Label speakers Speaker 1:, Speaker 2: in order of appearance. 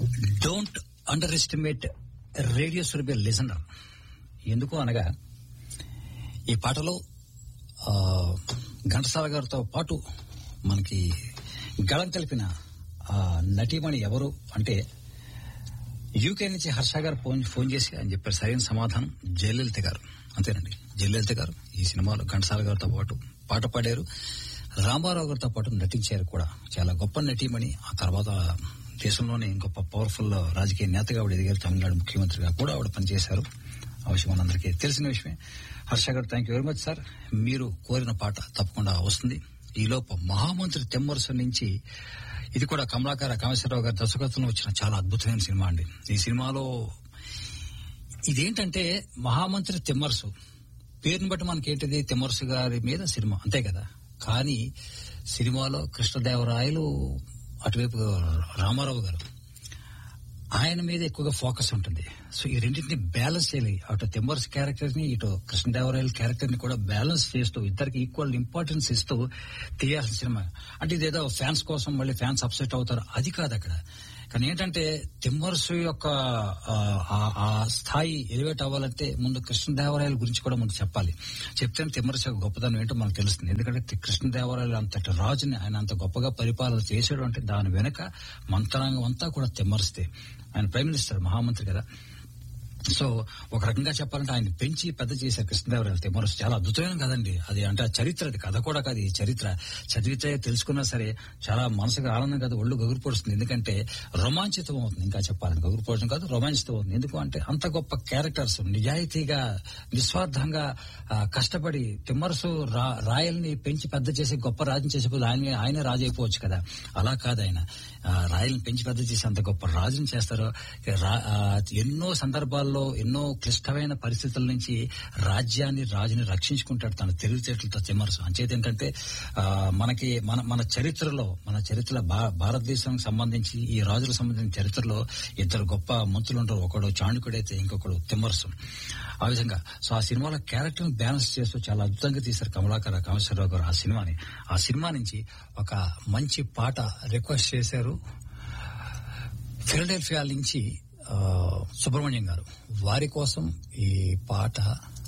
Speaker 1: don't underestimate radio Surabhi listener ఎందుకు అనగా ఈ పాటలో ఆ, ఘంటసాల గారితో పాటు మనకి గళం కలిపిన ఆ నటీమణి ఎవరు అంటే యూకే నుంచి హర్ష గారు ఫోన్ ఫోన్ చేసి అని చెప్పారు సరైన సమాధానం జయలలిత గారు అంతేనండి జయలలిత గారు ఈ సినిమాలో ఘంటసాల గారితో పాటు పాట పాడారు రామారావు గారితో పాటు నటించారు కూడా చాలా గొప్ప నటీమణి ఆ తర్వాత దేశంలోనే గొప్ప పవర్ఫుల్ రాజకీయ నేతగా ఆవిడ ఎదిగారు తమిళనాడు ముఖ్యమంత్రిగా కూడా ఆవిడ పనిచేశారు ఆ విషయం మనందరికీ తెలిసిన విషయమే హర్ష గారు thank you very much sir మీరు కోరిన పాట తప్పకుండా వస్తుంది ఈ లోపు మహామంత్రి తెమ్మరుసు నుంచి ఇది కూడా కమలాకర కామేశ్వరరావు గారి దర్శకత్వంలో వచ్చిన చాలా అద్భుతమైన సినిమా అండి ఈ సినిమాలో ఇదేంటంటే మహామంత్రి తిమ్మరసు పేరుని బట్టి మనకేంటిది తిమ్మరసు గారి మీద సినిమా అంతే కదా కానీ సినిమాలో కృష్ణదేవరాయలు అటువైపు రామారావు గారు ఆయన మీద ఎక్కువగా ఫోకస్ ఉంటుంది సో ఈ రెండింటిని బ్యాలెన్స్ చేయాలి అటు తెమ్మర్స్ క్యారెక్టర్ ని ఇటు కృష్ణదేవరాయల క్యారెక్టర్ ని కూడా బ్యాలెన్స్ చేస్తూ ఇద్దరికి ఈక్వల్ ఇంపార్టెన్స్ ఇస్తూ తీయాల్సిన సినిమా అంటే ఇదేదో ఫ్యాన్స్ కోసం మళ్ళీ ఫ్యాన్స్ అప్సెట్ అవుతారు అది కాదు అక్కడ కానీ ఏంటంటే తిమ్మరసు యొక్క ఆ, ఆ- ఆ స్థాయి ఎలివేట్ అవ్వాలంటే ముందు కృష్ణదేవరాయల గురించి కూడా మనకు చెప్పాలి చెప్తే తిమ్మరసు యొక్క గొప్పదనం ఏంటో మనకు తెలుస్తుంది ఎందుకంటే కృష్ణదేవరాయలు అంతటి రాజుని ఆయన అంత గొప్పగా పరిపాలన చేసాడు అంటే దాని వెనుక మంత్రాంగం అంతా కూడా తిమ్మరిస్తే ఆయన ప్రైమ్ మినిస్టర్ మహామంత్రి కదా సో ఒక రకంగా చెప్పాలంటే ఆయన పెంచి పెద్ద చేశారు కృష్ణదేవరాయలు తిమ్మరసు చాలా అద్భుతమైన కదండి అది అంటే ఆ చరిత్ర అది కథ కూడా కాదు ఈ చరిత్ర చదివితే తెలుసుకున్నా సరే చాలా మనసుకు ఆనందం కాదు ఒళ్ళు గగురుపడుతుంది ఎందుకంటే రోమాంచితం అవుతుంది ఇంకా చెప్పాలంటే గగురుపడడం కాదు రోమాంచితం అవుతుంది ఎందుకు అంటే అంత గొప్ప క్యారెక్టర్స్ నిజాయితీగా నిస్వార్థంగా ఆ, కష్టపడి తిమ్మరసు రా- రాయల్ని పెంచి పెద్ద చేసి గొప్ప రాజుని చేసేపోతే ఆయన ఆయనే రాజు అయిపోవచ్చు కదా అలా కాదు ఆయన ఆ, రాయల్ని పెంచి పెద్ద చేసి అంత గొప్ప రాజుని చేస్తారు రా- ఆ, ఎన్నో సందర్భాల్లో ఎన్నో క్లిష్టమైన పరిస్థితుల నుంచి రాజ్యాన్ని రాజుని రక్షించుకుంటాడు తన తెలివితేటలతో తిమ్మరసు అంచేది ఏంటంటే ఆ, మనకి మన మన చరిత్రలో మన చరిత్ర భా- భారతదేశానికి సంబంధించి ఈ రాజులకు సంబంధించిన చరిత్రలో ఇద్దరు గొప్ప మంత్రులు ఉంటారు ఒకడు చాణుకుడైతే ఇంకొకడు తిమ్మరసు ఆ విధంగా సో ఆ సినిమాలో క్యారెక్టర్ బ్యాలెన్స్ చేస్తూ చాలా అద్భుతంగా తీశారు కమలాకర కామేశ్వరరావు గారు ఆ సినిమాని ఆ సినిమా నుంచి ఒక మంచి పాట రిక్వెస్ట్ చేశారు ఫిలడెల్ఫియా నుంచి ఆ, సుబ్రహ్మణ్యం గారు వారి కోసం ఈ పాట